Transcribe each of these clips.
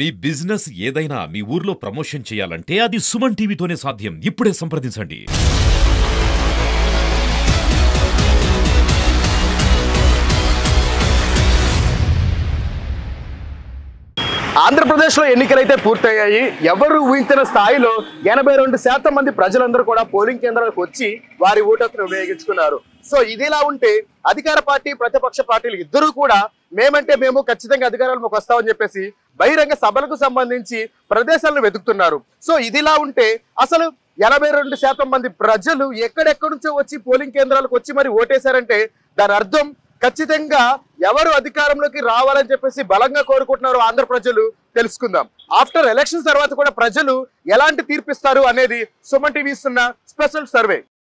మీ business ఏదైనా మీ ఊర్లో promotion చేయాలంటే అది సుమన్ టీవీతోనే సాధ్యం ఇప్పుడే సంప్రదించండి ఆంధ్రప్రదేశ్లో ఎన్నికలైతే పూర్తయ్యాయి ఎవరు ఊహించిన స్థాయిలో ఎనభై రెండు శాతం మంది ప్రజలందరూ కూడా పోలింగ్ కేంద్రాలకు వచ్చి వారి ఓటర్ను ఉపయోగించుకున్నారు సో ఇదిలా ఉంటే అధికార పార్టీ ప్రతిపక్ష పార్టీలు ఇద్దరూ కూడా మేమంటే మేము ఖచ్చితంగా అధికారంలోకి వస్తామని చెప్పేసి బహిరంగ సభలకు సంబంధించి ప్రదేశాలను వెతుకుతున్నారు సో ఇదిలా ఉంటే అసలు ఎనభై రెండు శాతం మంది ప్రజలు ఎక్కడెక్కడి నుంచో వచ్చి పోలింగ్ కేంద్రాలకు వచ్చి మరి ఓటేశారంటే దాని అర్థం ఖచ్చితంగా ఎవరు అధికారంలోకి రావాలని చెప్పేసి బలంగా కోరుకుంటున్నారో ఆంధ్ర ప్రజలు తెలుసుకుందాం ఆఫ్టర్ ఎలక్షన్స్ తర్వాత కూడా ప్రజలు ఎలాంటి తీర్పిస్తారు అనేది సుమన్ టీవీ ఇస్తున్న స్పెషల్ సర్వే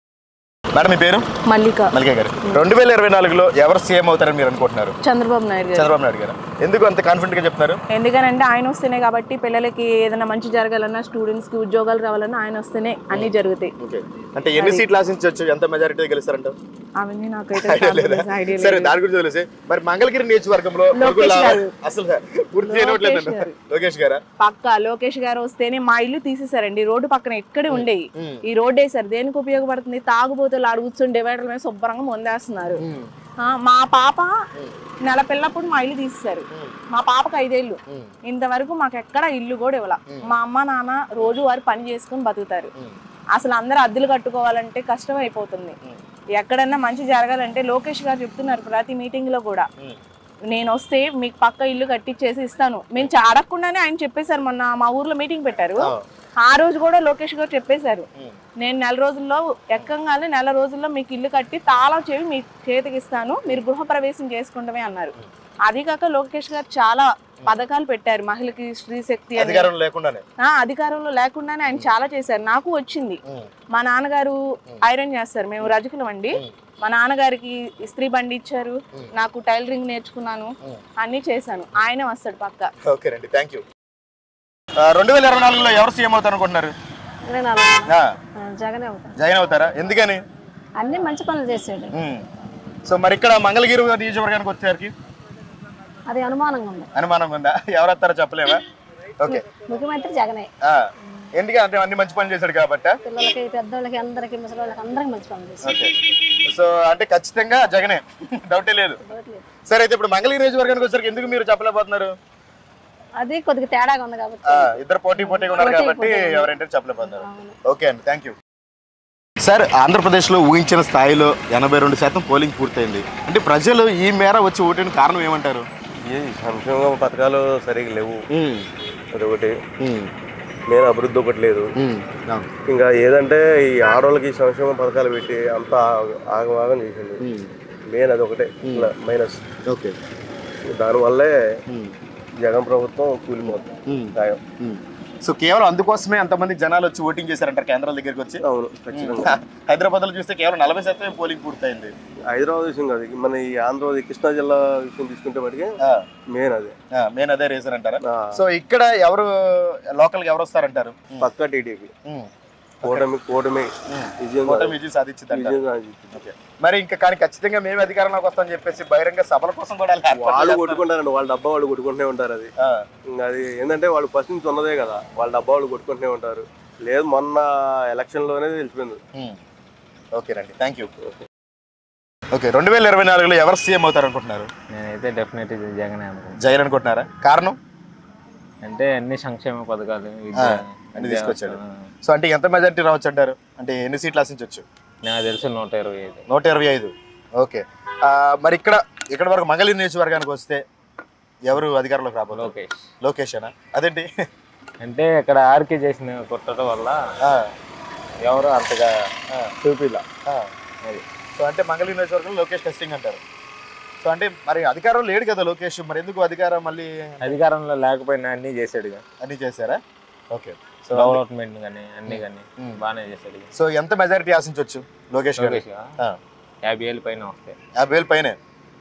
మేడం మీ పేరు మల్లిక మల్లిక గారు రెండు వేల ఇరవై నాలుగులో ఎవరు సీఎం అవుతారని మీరు అనుకుంటున్నారు చంద్రబాబు నాయుడు గారు చంద్రబాబు నాయుడు గారు ఎందుకు అంత కాన్ఫిడెంట్ గా చెప్తున్నారు ఎందుకనంటే ఆయన వస్తేనే కాబట్టి పిల్లలకి ఏదైనా మంచి జరగాలన్నా స్టూడెంట్స్ కి ఉద్యోగాలు రావాలన్నా ఆయన వస్తేనే అన్ని జరుగుతాయి ఓకే అంటే ఎన్ని సీట్లు ఆశించవచ్చు ఎంత మెజారిటీ గెలుస్తారంట అవన్నీ నాకైతే ఐడియా లేదా? ఐడియా సరే లేదు దాని గురించి తెలిసి మరి మంగళగిరి నియోజకవర్గంలో లోకేష్ ముగ్గురు గారు. అసలు పూర్తి చేయనట్లేదు లోకేష్ గారు. లోకేష్ గారా పక్క లోకేష్ గారు వస్తేనే మా ఇల్లు తీసేశారండి రోడ్డు పక్కన ఎక్కడే ఉండేవి ఈ రోడ్డు వేసారు దేనికి ఉపయోగపడుతుంది తాగుబోతులు ఆడు కూర్చొని డివైడర్ మీద శుభ్రంగా ముందేస్తున్నారు ఆ, మా పాప నెల పిల్లప్పుడు మా ఇల్లు తీసేశారు మా పాపకు ఐదేళ్ళు ఇంతవరకు మాకు ఎక్కడ ఇల్లు కూడా ఇవ్వాల మా అమ్మ నాన్న రోజు వారు పని చేసుకుని బతుకుతారు అసలు అందరూ అద్దెలు కట్టుకోవాలంటే కష్టం అయిపోతుంది ఎక్కడన్నా మంచి జరగాలంటే లోకేష్ గారు చెప్తున్నారు ప్రతి మీటింగ్ లో కూడా నేను వస్తే మీకు పక్క ఇల్లు కట్టించేసి ఇస్తాను మేము చ- అడగకుండానే ఆయన చెప్పేశారు మొన్న మా ఊర్లో మీటింగ్ పెట్టారు ఆ రోజు కూడా లోకేష్ గారు చెప్పేశారు నేను నెల రోజుల్లో ఎక్కంగానే నెల రోజుల్లో మీకు ఇల్లు కట్టి తాళా చెవి మీ చేతికి ఇస్తాను మీరు గృహప్రవేశం చేసుకుంటమే అన్నారు అది కాక లోకేష్ గారు చాలా పథకాలు పెట్టారు మహిళకి స్త్రీ శక్తి అని అధికారం లేకుండానే ఆ, అధికారంలో లేకుండానే ఆయన చాలా చేశారు నాకు వచ్చింది మా నాన్నగారు ఐరన్ చేస్తారు మేము రజకులం అండి మా నాన్నగారికి ఇస్త్రీ బండి ఇచ్చారు నాకు టైలరింగ్ నేర్చుకున్నాను అన్ని చేశాను ఆయనే వస్తాడు పక్క ఓకేనండి థ్యాంక్ యూ రెండు వేల ఇరవై నాలుగులో ఎవరు సీఎం అవుతారు అనుకుంటున్నారు ఆ, జగనే అవుతాడు జగన్ అవుతారా ఎందుకని అన్ని మంచి పనులు చేసాడు ఉమ్. సో మరి ఇక్కడ మంగళగిరి నియోజకవర్గానికి వచ్చేసరికి అది అనుమానంగా ఉంది అనుమానం ఉందా ఎవరు వస్తారో చెప్పలేమా ఓకే ముఖ్యమంత్రి జగనే ఆ, ఎందుకు అంటే అన్ని మంచి పనులు చేశాడు కాబట్టి పిల్లలకి పెద్దోళ్ళకి అందరికి ముసలి అందరికి మంచి పనులు చేశాడు ఓకే సో అంటే ఖచ్చితంగా జగనే డౌటే లేదు సరే అయితే ఇప్పుడు మంగళగిరి నియోజకవర్గానికి వచ్చేసరికి ఎందుకు మీరు చెప్పలేకపోతున్నారు అది కొద్దిగా తేడాగా ఉంది కాబట్టి ఆ, ఇద్దరు పోటీ పోటీగా ఉన్నారు కాబట్టి ఎవరంటే చెప్పలేకపోతున్నారు ఓకే అండి థ్యాంక్ యూ సార్ ఆంధ్రప్రదేశ్లో ఊహించిన స్థాయిలో ఎనభై రెండు శాతం పోలింగ్ పూర్తయింది అంటే ప్రజలు ఈ మేర వచ్చి ఓటిన కారణం ఏమంటారు ఈ సంక్షేమ పథకాలు సరిగ్గా లేవు అదొకటి నేను అభివృద్ధి ఒకటి లేదు ఇంకా ఏదంటే ఈ ఆడవాళ్ళకి ఈ సంక్షేమ పథకాలు పెట్టి అంతా ఆగమాగం చేసింది మెయిన్ అదొకటే మైనస్ ఓకే దానివల్లే జగన్ ప్రభుత్వం కూలిపోతుంది ఖాయం. సో కేవలం అందుకోసమే అంతమంది జనాలు వచ్చి ఓటింగ్ చేశారంటారు కేంద్రాల దగ్గరికి వచ్చి అవును ఖచ్చితంగా హైదరాబాద్ లో చూస్తే కేవలం నలభై శాతమే పోలింగ్ పూర్తయింది హైదరాబాద్ విషయం కాదు మన ఈ ఆంధ్రప్రదేశ్ కృష్ణా జిల్లా విషయం తీసుకుంటే మటుకి మెయిన్ అదే మెయిన్ అదే రీజన్ అంటారా ఆ, సో ఇక్కడ ఎవరు లోకల్ ఎవరు వస్తారంటారు పక్కా టీడీపీ కూటమి కూటమి విజయం కూటమి విజయం సాధించింది అంటారు విజయం సాధించింది. ఓకే. మరి ఇంకా కానీ ఖచ్చితంగా మేమే అధికారంలోకి వస్తామని చెప్పేసి బహిరంగ సభల కోసం కూడా ఏర్పాట్లు వాళ్ళు చేస్తారు. కొట్టుకుంటారండి వాళ్ళ డబ్బా వాళ్ళు కొట్టుకుంటూనే ఉంటారు అది ఆ, ఇంకా అది ఏంటంటే వాళ్ళు ఫస్ట్ నుంచి ఉన్నదే కదా వాళ్ళ డబ్బా వాళ్ళు కొట్టుకుంటూనే ఉంటారు లేదు మొన్న ఎలక్షన్ లోనే తెలిసిపోయింది ఉమ్. ఓకేనండి థ్యాంక్ యూ ఓకే రెండు వేల ఇరవై నాలుగులో ఎవరు సీఎం అవుతారు అనుకుంటున్నారు నేనైతే డెఫినెట్ ఇది జగనే అనుకుంటున్నాను జగన్ అనుకుంటున్నారా కారణం అంటే అన్ని సంక్షేమ పథకాలు ఆ, విద్య అన్ని విద్యా- తీసుకొచ్చాడు ఆ, సో అంటే ఎంత మెజారిటీ రావచ్చు అంటారు అంటే ఎన్ని సీట్లు ఆశించవచ్చు నాకు తెలిసి నూట ఇరవై ఐదు నూట ఇరవై ఐదు ఓకే ఆ, మరి ఇక్కడ ఇక్కడ వరకు మంగళగిరి నియోజకవర్గానికి వస్తే ఎవరు అధికారంలోకి రాబోదు లోకేష్ లోకేష్ అనా అదేంటి అంటే ఇక్కడ ఆర్కే చేసిన కొట్టడం వల్ల ఆ, ఎవరు అంతగా చూపిలా ఆ. అది సో అంటే మంగళగిరి నియోజకవర్గంలో లోకేష్ టెస్టింగ్ అంటారు సో అంటే మరి అధికారం లేడు కదా లోకేష్ మరి ఎందుకు అధికారం మళ్ళీ అధికారంలో లేకపోయినా అన్ని చేశాడు ఇక. అన్ని చేశారా ఓకే సో డెవలప్మెంట్ కానీ అన్ని కానీ ఉమ్. బాగానే చేశాడు ఇక. సో ఎంత మెజారిటీ ఆశించవచ్చు లోకేష్ గారు లోకేష్ గా ఆ, యాభై ఏళ్ళ పైన వస్తాయి యాభై వేలు పైనే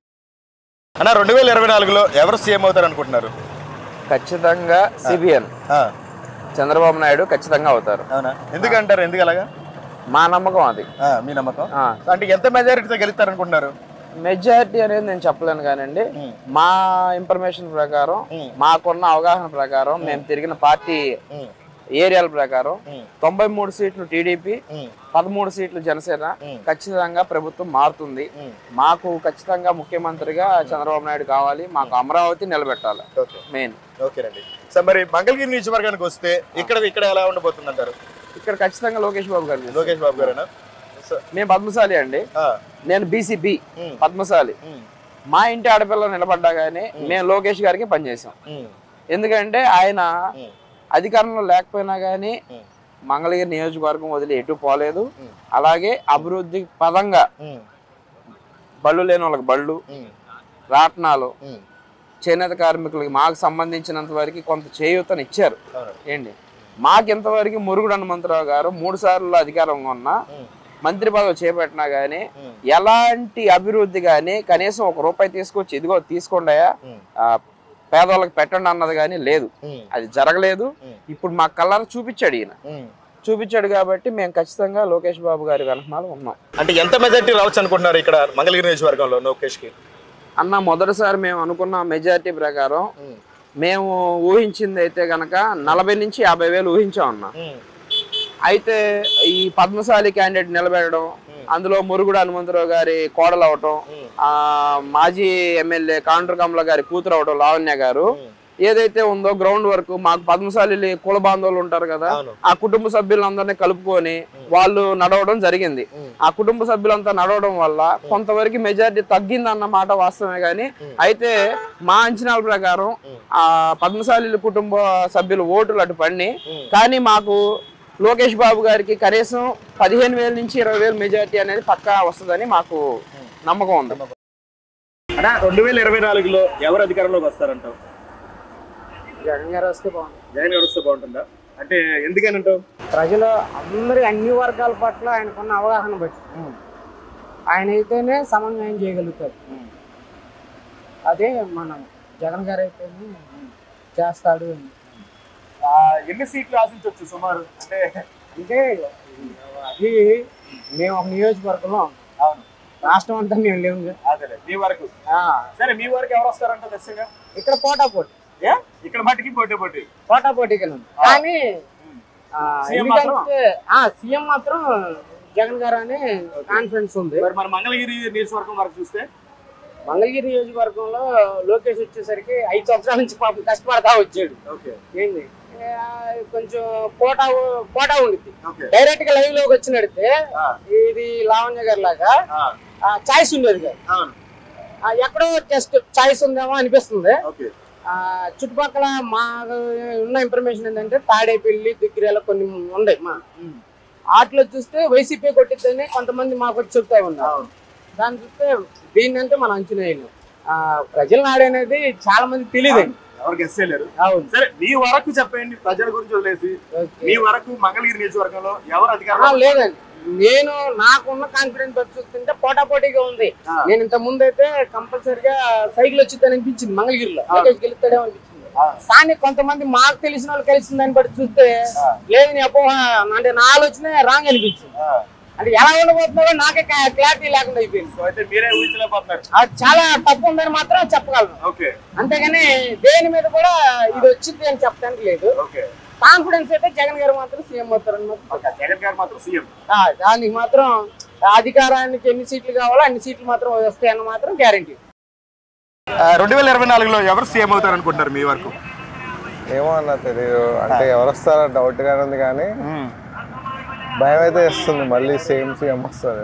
అన్న రెండు వేల ఇరవై నాలుగులో ఎవరు సీఎం అవుతారు అనుకుంటున్నారు ఖచ్చితంగా సిబిఎన్ ఆ, చంద్రబాబు నాయుడు ఖచ్చితంగా అవుతారు అవునా ఎందుకంటారు ఎందుకు అలాగా మా నమ్మకం అది ఆ, మీ నమ్మకం ఆ, అంటే ఎంత మెజారిటీతో గెలుస్తారు అనుకుంటున్నారు మెజారిటీ అనేది నేను చెప్పలేను కానండి మా ఇన్ఫర్మేషన్ ప్రకారం మాకున్న అవగాహన ప్రకారం మేము తిరిగిన పార్టీ ఏరియాల ప్రకారం తొంభై మూడు సీట్లు టీడీపీ పదమూడు సీట్లు జనసేన ఖచ్చితంగా ప్రభుత్వం మారుతుంది మాకు ఖచ్చితంగా ముఖ్యమంత్రిగా చంద్రబాబు నాయుడు కావాలి మాకు అమరావతి నిలబెట్టాలి ఓకే మెయిన్ ఓకేనండి సో మరి మంగళగిరి నియోజకవర్గానికి వస్తే ఇక్కడ ఇక్కడ ఎలా ఉండబోతుంది అంటారు ఇక్కడ ఖచ్చితంగా లోకేష్ బాబు గారు లోకేష్ బాబు గారేనా సో మేము పద్మశాలి అండి ఆ, నేను బీసీబీ ఉమ్, పద్మశాలి ఉమ్, మా ఇంటి ఆడపిల్ల నిలబడ్డా కానీ మేము లోకేష్ గారికి పనిచేసాం ఉమ్, ఎందుకంటే ఆయన ఉమ్, అధికారంలో లేకపోయినా కానీ ఉమ్, మంగళగిరి నియోజకవర్గం వదిలి ఎటు పోలేదు ఉమ్. అలాగే అభివృద్ధి పదంగా ఉమ్, బళ్ళు లేని వాళ్ళకి బళ్ళు ఉమ్, రాట్నాలు ఉమ్. చేనేత కార్మికులకి మాకు సంబంధించినంత వరకు కొంత చేయూతను ఇచ్చారు అవును. ఏంటి మాకు ఇంతవరకు మురుగుడు హనుమంతరావు గారు మూడు సార్లు అధికారంగా ఉన్నా ఉమ్, మంత్రి పదవి చేపట్టినా కానీ ఉమ్, ఎలాంటి అభివృద్ధి కానీ కనీసం ఒక రూపాయి తీసుకొచ్చి ఇదిగో తీసుకోండియా ఉమ్, ఆ, పేదవాళ్ళకి పెట్టండి అన్నది కానీ లేదు ఉమ్, అది జరగలేదు ఉమ్. ఇప్పుడు మా కళ్ళారా చూపించాడు ఈయన ఉమ్. చూపించాడు కాబట్టి మేము ఖచ్చితంగా లోకేష్ బాబు గారి వెనకమాల ఉన్నాం అంటే ఎంత మెజార్టీ రావచ్చు అనుకుంటున్నారు ఇక్కడ మంగళగిరి నియోజకవర్గంలో లోకేష్ కి అన్న మొదటిసారి మేము అనుకున్న మెజారిటీ ప్రకారం మేము ఊహించింది అయితే గనక నలభై నుంచి యాభై వేలు ఊహించాం అన్న అయితే ఈ పద్మశాలి క్యాండిడేట్ నిలబెట్టడం అందులో మురుగుడు హనుమంతరావు గారి కోడలు అవటం ఆ మాజీ ఎమ్మెల్యే కాండ్ర కమల గారి కూతురు అవటం లావణ్య గారు ఏదైతే ఉందో గ్రౌండ్ వర్క్ మాకు పద్మశాలి కుల బాంధవులు ఉంటారు కదా అవును. ఆ కుటుంబ సభ్యులందరినీ కలుపుకొని వాళ్ళు నడవడం జరిగింది ఆ కుటుంబ సభ్యులంతా నడవడం వల్ల కొంతవరకు మెజారిటీ తగ్గింది అన్న మాట వాస్తవమే కానీ అయితే మా అంచనాల ప్రకారం ఆ పద్మశాలి కుటుంబ సభ్యుల ఓటులు అటు పడిని కానీ మాకు లోకేష్ బాబు గారికి కనీసం పదిహేను వేల నుంచి ఇరవై వేలు మెజారిటీ అనేది పక్కా వస్తుందని మాకు నమ్మకం ఉంది రెండు వేల ఇరవై నాలుగులో ఎవరు అధికారంలోకి వస్తారంటావు జగన్ గారు వస్తే బాగుంది జగన్ గారు వస్తే బాగుంటుందా అంటే ఎందుకని అంటావు ప్రజలు అందరి అన్ని వర్గాల పట్ల ఆయనకున్న అవగాహన బట్టి ఆయన అయితేనే సమన్వయం చేయగలుగుతారు అదే మనం జగన్ గారు అయితేనే చేస్తాడు అని. ఆ, ఎన్ని సీట్లు ఆశించవచ్చు సుమారు అంటే అంటే అది మేము ఒక నియోజకవర్గంలో ఉన్నాం. అవును రాష్ట్రం అంతా మేము లేవు కదా. అదేలే మీ వరకు ఆ, సరే మీ వరకు ఎవరు వస్తారంట ఖచ్చితంగా ఇక్కడ పోటా పోటీ ఏ ఇక్కడ మట్టికి పోటీ పోటీ పోటా పోటీకి వెళ్ళింది కానీ ఆ, సీఎం ఎందుకంటే ఆ సీఎం మాత్రం జగన్ గారు అని కాన్ఫిడెన్స్ ఉంది మరి మన మంగళగిరి నియోజకవర్గం వరకు చూస్తే మంగళగిరి నియోజకవర్గంలో లోకేష్ వచ్చేసరికి ఐదు సంవత్సరాల నుంచి పాపం కష్టపడతా వచ్చాడు ఓకే ఏంది ఆ, కొంచెం కోటా కోటా ఉండిద్ది ఓకే డైరెక్ట్ గా లైవ్ లోకి వచ్చి నడితే ఆ. ఇది లావణ్య గారి లాగా ఆ, చాయిస్ ఉండేది కాదు అవును ఆ, ఎక్కడో జస్ట్ చాయిస్ ఉందేమో అనిపిస్తుంది ఓకే ఆ, చుట్టుపక్కల మా ఉన్న ఇన్ఫర్మేషన్ ఏంటంటే తాడేపల్లి దిగ్గిరేల కొన్ని ఉన్నాయి మా వాటిలో చూస్తే వైసీపీ కొట్టిద్దని కొంతమంది మాకు వచ్చి చెప్తా ఉన్నారు దాన్ని చూస్తే దీన్ని అంటే మనం అంచనా వేయలేం. ఆ ప్రజల నాడు అనేది చాలా మంది తెలియదు ఎవరు గెస్ట్ చేయలేరు అవును సరే మీ వరకు చెప్పండి ప్రజల గురించి వదిలేసి ఓకే. మీ వరకు మంగళగిరి నియోజకవర్గంలో ఎవరు ఆ, అధికారంలో లేదండి నేను నాకున్న కాన్ఫిడెన్స్ బట్టి చూస్తుంటే పోటా పోటీగా ఉంది ఆ. నేను ఇంత ముందు అయితే కంపల్సరిగా సైకిల్ వచ్చిందని అనిపించింది మంగళగిరిలో లోకేష్ గెలుస్తాడేమో అనిపించింది కానీ కొంతమంది మాకు తెలిసిన వాళ్ళు కలిసిన దాన్ని బట్టి చూస్తే లేదు నీ అపోహ అంటే నా ఆలోచన రాంగ్ అనిపించింది అంటే ఎలా ఉండబోతుందో నాకే క్లారిటీ లేకుండా అయిపోయింది సో అయితే మీరే ఊహించలేకపోతున్నారు అది చాలా తప్పు ఉందని మాత్రం చెప్పగలను ఓకే అంతేగాని దేని మీద కూడా ఇది వచ్చింది అని చెప్పడానికి లేదు ఓకే కాన్ఫిడెన్స్ అయితే జగన్ గారు మాత్రం సీఎం అవుతారని మాత్రం ఓకే జగన్ గారు మాత్రం సీఎం ఆ, దానికి మాత్రం అధికారానికి ఎన్ని సీట్లు కావాలో అన్ని సీట్లు మాత్రం వస్తాయన్న మాత్రం గ్యారంటీ రెండు వేల ఇరవై నాలుగులో ఎవరు సీఎం అవుతారు అనుకుంటారు మీ వరకు ఏమో అన్న తెలియదు అంటే ఎవరు వస్తారో డౌట్ గానే ఉంది కానీ భయం అయితే ఇస్తుంది మళ్ళీ సేమ్ సీఎం వస్తుంది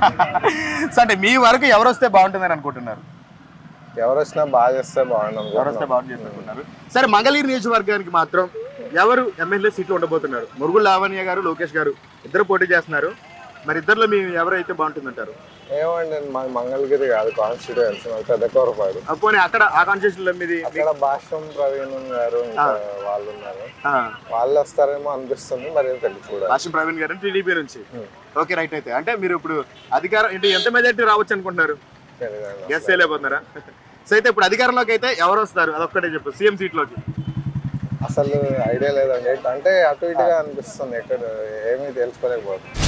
సో అంటే మీ వరకు ఎవరు వస్తే బాగుంటుందని అనుకుంటున్నారు ఎవరు వచ్చినా బాగా చేస్తే బాగుండు ఎవరు వస్తే బాగుంటుంది అనుకుంటున్నారు సరే మంగళగిరి నియోజకవర్గానికి మాత్రం ఎవరు ఎమ్మెల్యే సీట్లు ఉండబోతున్నారు మురుగుడు లావణ్య గారు లోకేష్ గారు ఇద్దరు పోటీ చేస్తున్నారు మరి ఇద్దరిలో మీ ఎవరైతే బాగుంటుందంటారు ఏమండి మాకు మంగళగిరి కాదు కాన్స్టిట్యూయన్సీ మాకు పెద్ద కోరపాడు ఆ, పోనీ అక్కడ ఆ కాన్స్టిట్యూషన్ మీది అక్కడ భాష్యం ప్రవీణ్ గారు ఇంకా వాళ్ళు ఉన్నారు ఆ, వాళ్ళు వస్తారేమో అనిపిస్తుంది మరి ఏం తెలియదు చూడాలి భాష్యం ప్రవీణ్ గారు టీడీపీ నుంచి ఓకే రైట్ అయితే అంటే మీరు ఇప్పుడు అధికారం అంటే ఎంత మెజార్టీ రావచ్చు అనుకుంటున్నారు తెలియదండి. గెస్ చేయలేకపోతున్నారా సో అయితే ఇప్పుడు అధికారంలోకి అయితే ఎవరు వస్తారు అదొక్కటే చెప్పు సీఎం సీట్లోకి అసలు ఐడియా లేదండి అంటే అటు ఇటుగా అనిపిస్తుంది ఎక్కడ ఏమీ తెలుసుకోలేకపోతుంది